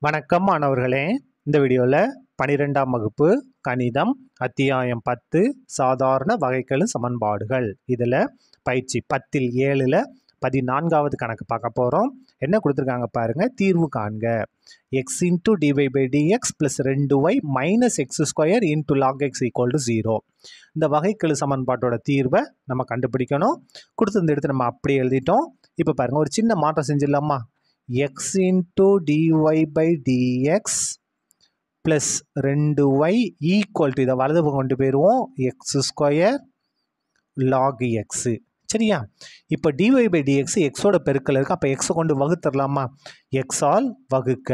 வணக்கம் மாணவர்களே இந்த வீடியோவில் பனிரெண்டாம் வகுப்பு கணிதம் அத்தியாயம் பத்து சாதாரண வகைக்கெழு சமன்பாடுகள் இதில் பயிற்சி பத்தில் ஏழில் பதினான்காவது கணக்கு பார்க்க போகிறோம் என்ன கொடுத்துருக்காங்க பாருங்கள் தீர்வு காண்க X into DY by DX plus ரெண்டு Y minus X square into log X equal to zero இந்த வகைக்கெழு சமன்பாட்டோட தீர்வை நம்ம கண்டுபிடிக்கணும் கொடுத்துருந்த எடுத்து நம்ம அப்படியே எழுதிட்டோம் இப்போ பாருங்கள் ஒரு சின்ன மாற்றம் செஞ்சிடலாமா X into DY by DX plus ரெண்டு ஒய் ஈக்குவல் டு இதை வலது பக்கம் கொண்டு போயிடுவோம் எக்ஸ் ஸ்கொயர் லாக் எக்ஸு சரியா இப்போ டிஒய் பை டிஎக்ஸ் எக்ஸோட பெருக்கல் இருக்குது அப்போ எக்ஸை கொண்டு வகுத்துடலாமா எக்ஸால் வகுக்க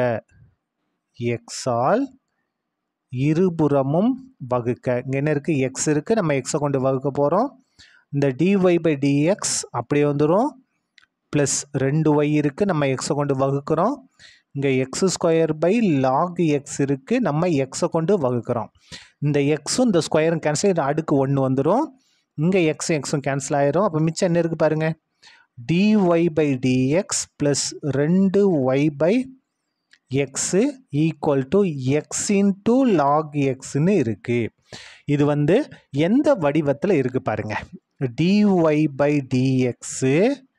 எக்ஸால் இருபுறமும் வகுக்க இங்கே என்ன இருக்குது எக்ஸ் இருக்குது நம்ம எக்ஸை கொண்டு வகுக்க போகிறோம் இந்த டிஒய் பை டிஎக்ஸ் அப்படியே வந்துடும் ப்ளஸ் ரெண்டு ஒய் இருக்குது நம்ம எக்ஸை கொண்டு வகுக்கிறோம் இங்கே X square by log X இருக்குது நம்ம எக்ஸை கொண்டு வகுக்கிறோம் இந்த எக்ஸும் இந்த ஸ்கொயரும் கேன்சல் அடுக்கு ஒன்று வந்துடும் இங்கே எக்ஸும் எக்ஸும் கேன்சல் ஆயிரும் அப்போ மிச்சம் என்ன இருக்குது பாருங்கள் டிஒய் பை டிஎக்ஸ் ப்ளஸ் ரெண்டு Y by X equal to X into log எக்ஸ்னு இருக்குது இது வந்து எந்த வடிவத்தில் இருக்குது பாருங்கள் DY by DX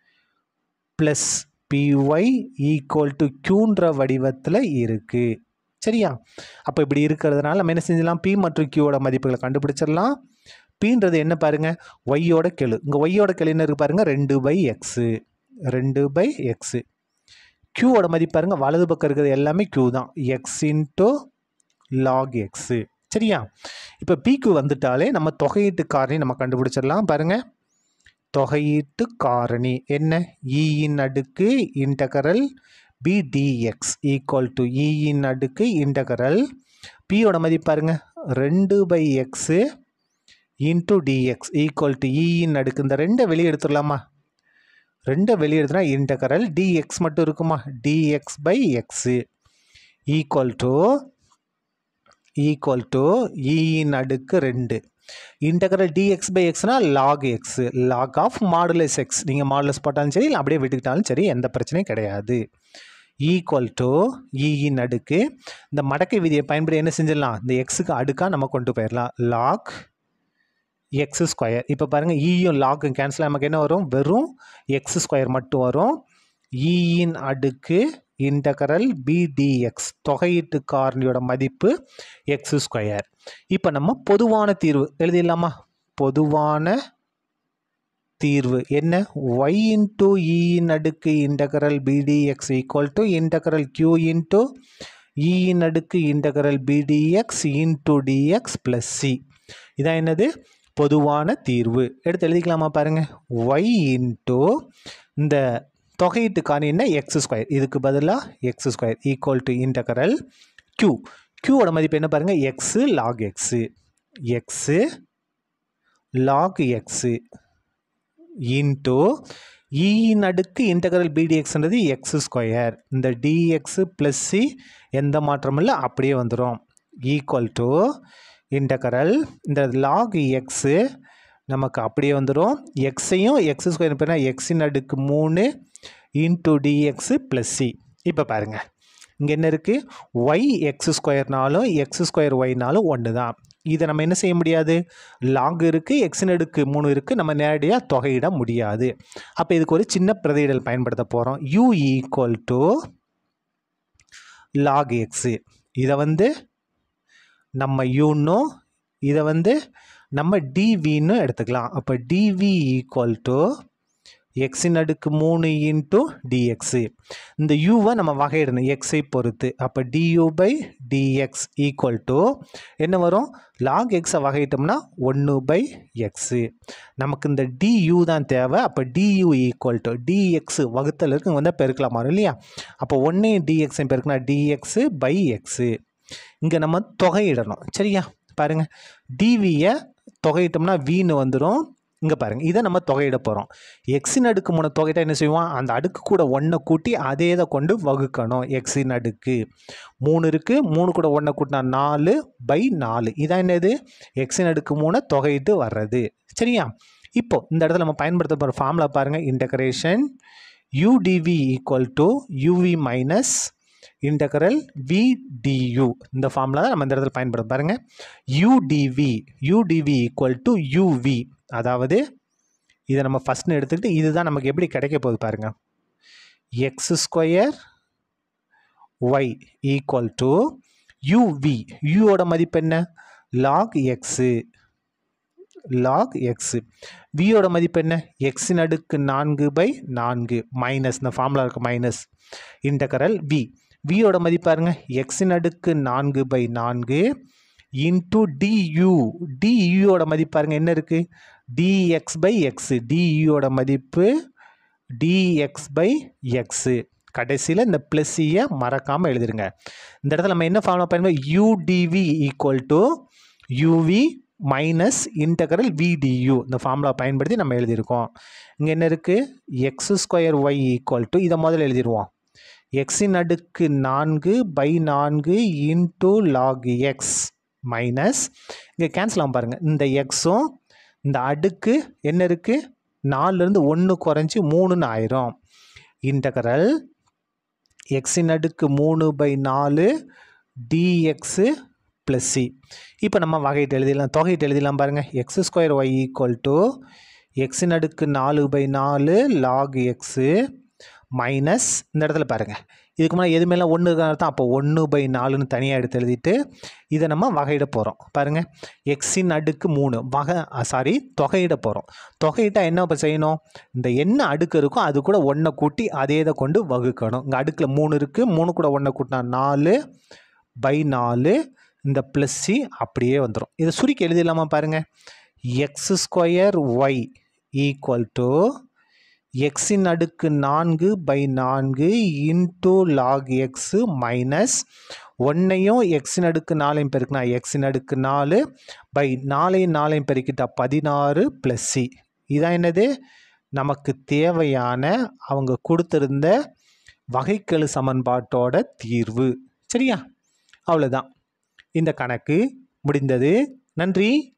plus PY equal to க்யூன்ற வடிவத்தில் இருக்குது சரியா அப்போ இப்படி இருக்கிறதுனால நம்ம என்ன செஞ்சலாம் பி மற்றும் கியூவோட மதிப்புகளை கண்டுபிடிச்சிடலாம் பீன்றது என்ன பாருங்கள் ஒய்யோட கெழு இங்கே ஒய்யோட கெழு என்ன இருக்குது பாருங்கள் ரெண்டு பை எக்ஸு ரெண்டு பை எக்ஸு க்யூவோட மதிப்பு பாருங்கள் வலது பக்கம் இருக்கிறது எல்லாமே க்யூ தான் எக்ஸ் இன்ட்டு லாக் எக்ஸு சரியா இப்போ பிக்கு வந்துட்டாலே நம்ம தொகையீட்டு காரணி நம்ம கண்டுபிடிச்சிடலாம் பாருங்கள் தொகையீட்டு காரணி என்ன இயின் அடுக்கு இன்டகரல் பிடிஎக்ஸ் ஈக்குவல் டு இயின் அடுக்கு இன்டகரல் பியோட மதிப்பு பாருங்க ரெண்டு by X into DX equal to இயின் அடுக்கு இந்த ரெண்டை வெளியே எடுத்துடலாமா ரெண்டை வெளியே எடுத்துனா இன்டகரல் டிஎக்ஸ் மட்டும் இருக்குமா DX by X equal to equal to இயின் அடுக்கு ரெண்டு இன்டகரல் டிஎக்ஸ் பை எக்ஸ்னா log X log of modulus X நீங்கள் மாடுலஸ் போட்டாலும் சரி இல்லை அப்படியே விட்டுக்கிட்டாலும் சரி எந்த பிரச்சனையும் கிடையாது ஈக்குவல் டு இயின் அடுக்கு இந்த மடக்கை விதியை பயன்படுத்தி என்ன செஞ்சிடலாம் இந்த எக்ஸுக்கு அடுக்காக நம்ம கொண்டு போயிடலாம் லாக் எக்ஸ் ஸ்கொயர் இப்போ பாருங்கள் ஈயும் லாக்கும் கேன்சல் நமக்கு என்ன வரும் வெறும் எக்ஸ் ஸ்கொயர் மட்டும் வரும் ஈயின் அடுக்கு இன்டகரல் பிடிஎக்ஸ் தொகையீட்டு காரணியோட மதிப்பு எக்ஸ் ஸ்கொயர் இப்போ நம்ம பொதுவான தீர்வு எழுதிடலாமா பொதுவான தீர்வு என்ன ஒய் இன்ட்டு இயின் அடுக்கு integral PDX equal to integral Q into இயின் அடுக்கு integral PDX into DX plus C இதான் என்னது பொதுவான தீர்வு எடுத்து எழுதிக்கலாமா பாருங்கள் ஒய் இன்ட்டு இந்த தொகையீட்டு காணி என்ன எக்ஸ் ஸ்கொயர் இதுக்கு பதிலாக x square equal to integral q க்யூவோட மதிப்பு என்ன பாருங்கள் x log x x log x into இயின் அடுக்கு இன்டகரல் பிடிஎக்ஸ்ன்றது எக்ஸ் ஸ்கொயர் இந்த டிஎக்ஸு ப்ளஸ் சி எந்த மாற்றமும் இல்லை அப்படியே வந்துடும் ஈக்குவல் டு இன்டகரல் இந்த லாக் எக்ஸு நமக்கு அப்படியே வந்துடும் எக்ஸையும் எக்ஸ் ஸ்கொயர் பேர்னா எக்ஸின் அடுக்கு மூணு இன்ட்டு டிஎக்ஸு ப்ளஸ் சி இப்போ பாருங்கள் இங்கே என்ன இருக்குது ஒய் எக்ஸ் ஸ்கொயர்னாலும் எக்ஸ் ஸ்கொயர் ஒய்னாலும் ஒன்று தான் இதை நம்ம என்ன செய்ய முடியாது லாக் இருக்குது எக்ஸின் அடுக்கு மூணு இருக்குது நம்ம நேரடியாக தொகையிட முடியாது அப்போ இதுக்கு ஒரு சின்ன பிரதியிடல் பயன்படுத்த போகிறோம் u equal to log x இதை வந்து நம்ம யூன்னும் இதை வந்து நம்ம டிவின்னு எடுத்துக்கலாம் அப்போ டிவி ஈக்குவல் டு எக்ஸின் அடுக்கு மூணு இன்ட்டு டிஎக்ஸு இந்த யூவை நம்ம வகையிடணும் எக்ஸை பொறுத்து அப்போ d u by d x equal to என்ன வரும் லாக் எக்ஸை வகையிட்டோம்னா ஒன்று பை எக்ஸு நமக்கு இந்த டியூ தான் தேவை அப்போ டியூ ஈக்குவல் டு டிஎக்ஸ் வகுத்தல் இருக்கு வந்து பெருக்கலாம் வரும் இல்லையா அப்போ ஒன்றையும் டிஎக்ஸையும் பெருக்கினா டிஎக்ஸு பை எக்ஸு இங்கே நம்ம தொகையிடணும் சரியா பாருங்கள் டிவியை தொகையிட்டோம்னா வீன்னு வந்துடும் இங்கே பாருங்கள் இதை நம்ம தொகையிட போகிறோம் எக்ஸின் அடுக்கு மூணு தொகையிட்ட என்ன செய்வோம் அந்த அடுக்கு கூட ஒன்றை கூட்டி அதே இதை கொண்டு வகுக்கணும் எக்ஸின் அடுக்கு மூணு இருக்குது மூணு கூட ஒன்றை கூட்டினா நாலு பை நாலு இதான் என்னது எக்ஸின் அடுக்கு மூணை தொகையிட்டு வர்றது சரியா இப்போ இந்த இடத்துல நம்ம பயன்படுத்த போகிற ஃபார்முலா பாருங்கள் integration u d v equal to u v minus integral v d u இந்த ஃபார்முலா தான் நம்ம இந்த இடத்துல பயன்படும் பாருங்கள் u d v u d v equal to u v அதாவது இதை நம்ம ஃபஸ்ட்னு எடுத்துக்கிட்டு இதுதான் நமக்கு எப்படி கிடைக்க போகுது பாருங்க x square y equal to u v யூவோட மதிப்பு என்ன லாக் எக்ஸு லாக் எக்ஸு வியோட மதிப்பு என்ன எக்ஸின் அடுக்கு நான்கு பை நான்கு மைனஸ் இந்த ஃபார்முலா இருக்கு மைனஸ் இன்டகரல் வி வியோட மதிப்பு பாருங்க எக்ஸின் அடுக்கு நான்கு பை நான்கு இன்டு டியூ டியூயோட மதிப்பு பாருங்க என்ன இருக்குது டிஎக்ஸ் பை எக்ஸு டியூயோட மதிப்பு டிஎக்ஸ் பை எக்ஸு கடைசியில் இந்த ப்ளஸ் இயை மறக்காமல் எழுதிருங்க இந்த இடத்துல நம்ம என்ன ஃபார்முலா பயன்படுத்த u d v equal to u v minus integral v d u இந்த ஃபார்முலா பயன்படுத்தி நம்ம எழுதியிருக்கோம் இங்கே என்ன இருக்குது x square y equal to இதை முதல்ல எழுதிடுவோம் எக்ஸின் அடுக்கு நான்கு பை நான்கு இன்டு லாக் எக்ஸ் மைனஸ் இங்கே கேன்சல் ஆகும் பாருங்கள் இந்த எக்ஸும் இந்த அடுக்கு என்ன இருக்குது நாலுலேருந்து ஒன்று குறைஞ்சி மூணுன்னு ஆயிரும் இன்டகரல் எக்ஸின் அடுக்கு மூணு பை நாலு டிஎக்ஸு ப்ளஸ் சி இப்போ நம்ம வகையிட்டு எழுதிடலாம் தொகையிட்டு எழுதிடலாம் பாருங்கள் x square y equal to எக்ஸின் அடுக்கு நாலு பை நாலு லாக் எக்ஸு மைனஸ் இந்த இடத்துல பாருங்கள் இதுக்கு முன்னாடி எது மேலே ஒன்று தான் அப்போ ஒன்று பை நாலுன்னு தனியாக எடுத்து எழுதிட்டு இதை நம்ம வகையிட போகிறோம் பாருங்கள் எக்ஸின் அடுக்கு மூணு வகை சாரி தொகையிட போகிறோம் தொகையிட்டால் என்ன இப்போ செய்யணும் இந்த என்ன அடுக்கு இருக்கோ அது கூட ஒன்றை கூட்டி அதே இதை கொண்டு வகுக்கணும் இங்கே அடுக்கில் மூணு இருக்குது மூணு கூட ஒன்றை கூட்டினா நாலு பை நாலு இந்த ப்ளஸ் சி அப்படியே வந்துடும் இதை சுருக்கி எழுதிடலாமா பாருங்கள் x square y equal to எக்ஸின் அடுக்கு நான்கு பை நான்கு இன்டூ லாக் எக்ஸு மைனஸ் ஒன்றையும் எக்ஸின் அடுக்கு நாலையும் பெருக்குனா எக்ஸின் அடுக்கு நாலு பை நாலையும் நாலையும் பெருக்கிட்டா பதினாறு ப்ளஸ் சி இதான் என்னது நமக்கு தேவையான அவங்க கொடுத்துருந்த வகைக்கெழு சமன்பாட்டோட தீர்வு சரியா அவ்வளோதான் இந்த கணக்கு முடிந்தது நன்றி